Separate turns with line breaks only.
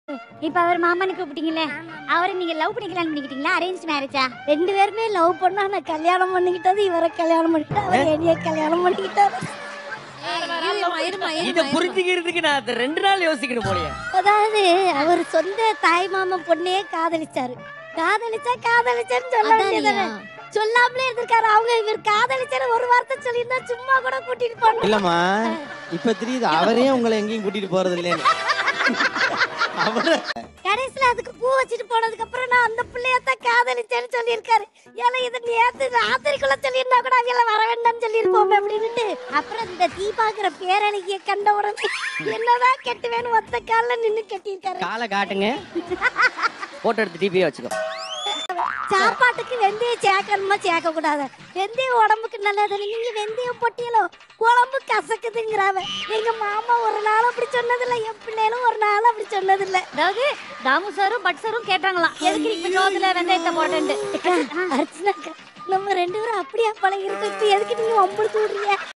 இப்ப அவர் மாமான்னு கூப்பிட்டீங்கல்ல அவரை நீங்க லவ் பண்ணி கல்யாணம் பண்ணிக்கிட்டீங்களா அரேஞ்ச் மேரேஜா
ரெண்டு பேருமே லவ் பண்ணா நான் கல்யாணம் பண்ணிக்கிட்டது இவரை கல்யாணம் பண்ணிக்கிட்டா அவர் என்னைய கல்யாணம் பண்ணிக்கிட்டாரு
இத புரிஞ்சுக்கிறதுக்கு நான் அத ரெண்டு நாள் யோசிக்கணும் போலயே
அதாவது அவர் சொந்த தாய் மாமன் பொண்ணையே காதலிச்சாரு காதலிச்சா காதலிச்சேன்னு சொல்ல வேண்டியதானே சொல்லாமலே இருந்திருக்காரு அவங்க இவர் காதலிச்சாரு ஒரு வார்த்தை சொல்லியிருந்தா சும்மா கூட கூட்டிட்டு போனோம்
இல்லம்மா இப்ப தெரியுது அவரே உங்களை எங்கேயும் கூட்டிட்டு போறது இல்லைன்னு அவரு
கடைசியில அதுக்கு பூ வச்சுட்டு போனதுக்கு அப்புறம் நான் அந்த பிள்ளையத்தான் காதலிச்சேன்னு சொல்லியிருக்காரு ஏன்னா இது நேத்து ராத்திரிக்குள்ள சொல்லியிருந்தா கூட அவங்க எல்லாம் வர வேண்டாம்னு சொல்லியிருப்போம் அப்படின்னுட்டு அப்புறம் இந்த தீபாங்கிற பேரணிக்கு கண்ட உடனே என்னதான் கெட்டுவேன்னு ஒத்த காலில் நின்னு கட்டியிருக்காரு
காலை காட்டுங்க போட்டோ எடுத்து டிபியே வச்சுக்கோ
சாப்பாட்டுக்கு வெந்தயம் சேர்க்கணுமா சேர்க்க கூடாது வெந்தயம் உடம்புக்கு நல்லது நீங்க வெந்தயம் பொட்டியலோ குழம்பு கசக்குதுங்கிறாவ எங்க மாமா ஒரு நாள் அப்படி சொன்னதில்ல என் பிள்ளைகளும் ஒரு நாள் அப்படி சொன்னதில்ல
அதாவது தாமு சாரும் பட் சாரும் கேட்டாங்களாம் எதுக்கு நீ இப்ப சோத்துல வெந்தயத்தை போட்டேன்ட்டு
அர்ச்சனா நம்ம ரெண்டு பேரும் அப்படியா பழகி இருக்கோம் இப்ப எதுக்கு நீங்க ஒம்பளுக்கு விடுறீங்க